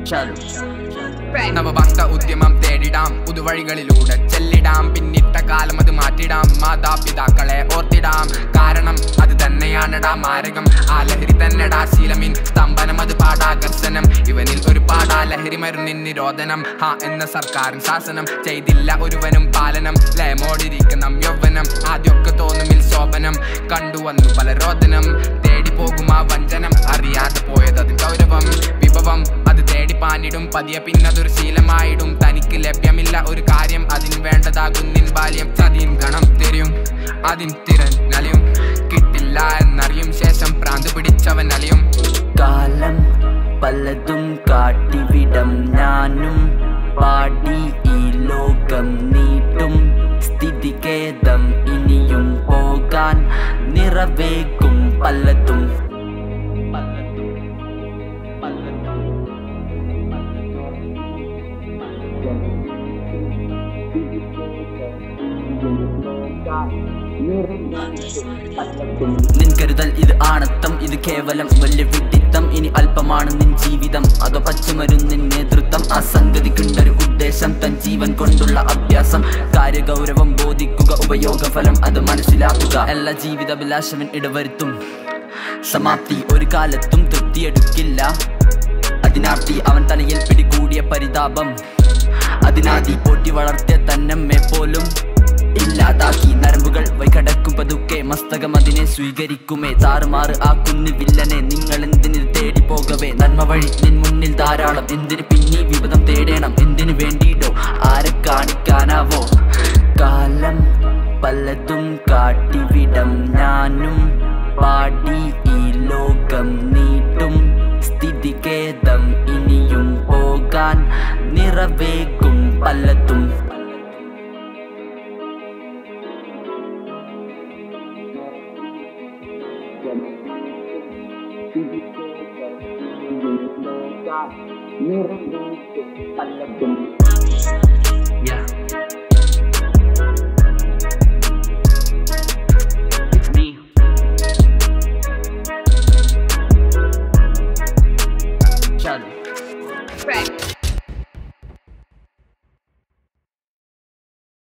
നവഭക്ത ഉദ്യമം തേടിടാം പുതുവഴികളിലൂടെ ചെല്ലിടാം പിന്നിട്ട കാലം അത് മാറ്റിടാം മാതാപിതാക്കളെ ഓർത്തിടാം കാരണം അത് തന്നെയാണടാ മാരകം ആ ലഹരി തന്നെടാ ശീലമിൻ സ്തംഭനം അത് പാടാകർഷണം ഇവനിൽ ഒരു പാടാ ലഹരി മരുന്നിൻ നിരോധനം ഹാ എന്ന സർക്കാരിൻ ശാസനം ചെയ്തില്ല ഒരുവനും പാലനം ലയമോടിരിക്കണം യൗവനം ആദ്യമൊക്കെ തോന്നുമിൽ ശോഭനം കണ്ടുവന്നു പല രോദനം തേടി പോകും ആ വഞ്ചനം അറിയാതെ പോയത് അത് ഗൗരവം വിഭവം അത് തേടി പാനിടും പതിയെ പിന്നതൊരു ശീലമായിടും തനിക്ക് ലഭ്യമില്ല ഒരു കാര്യം അതിന് വേണ്ടതാകുന്നിൻ ബാല്യം ചതിയും ഗണം തെരിയും അതിൻ തിരൻ നലിയും കിട്ടില്ല എന്നറിയും ശേഷം പ്രാന്ത് പിടിച്ചവൻ അലിയും കാലം പലതും കാട്ടിവിടം ഞാനും പാടി ഈ ലോകം നീട്ടും സ്ഥിതികേതം ഇനിയും പോകാൻ നിറവേകും പലതും നിൻ കരുതൽ ഇത് ആണത്തം ഇത് കേവലം വലിയ വിഡിത്തം ഇനി അല്പമാണ് നിൻ ജീവിതം അതോ പച്ചമരുന്നിൻ നേതൃത്വം ആ സംഗതിക്കുണ്ടൊരു ഉദ്ദേശം തൻ ജീവൻ കൊണ്ടുള്ള അഭ്യാസം കാര്യഗൗരവം ബോധിക്കുക ഉപയോഗഫലം അത് മനസ്സിലാക്കുക എല്ലാ ജീവിതാഭിലാഷവൻ ഇടവരുത്തും സമാപ്തി ഒരു കാലത്തും തൃപ്തിയെടുക്കില്ല അതിനാർത്തി അവൻ തലയിൽ പിടികൂടിയ പരിതാപം അതിനാദി പോറ്റി വളർത്തിയ തന്നമ്മെ പോലും ഇല്ലാതാക്കി നരമ്പുകൾ വൈകടക്കും പതുക്കെ മസ്തകം അതിനെ സ്വീകരിക്കുമേ താറുമാറ് ആ കുന്ന് വില്ലനെ നിങ്ങൾ എന്തിന് തേടി പോകവേ നന്മ വഴി നിൻ മുന്നിൽ ധാരാളം എന്തിന് പിന്നീ വിപദം തേടണം എന്തിനു വേണ്ടിയിട്ടോ ആരെ കാണിക്കാനാവോ കാലം പലതും കാട്ടിവിടം ഞാനും പാടി ഈ ലോകം നീട്ടും സ്ഥിതികേതം ഇനിയും പോകാൻ നിറവേകും പലതും നിറവേറ്റും പലതും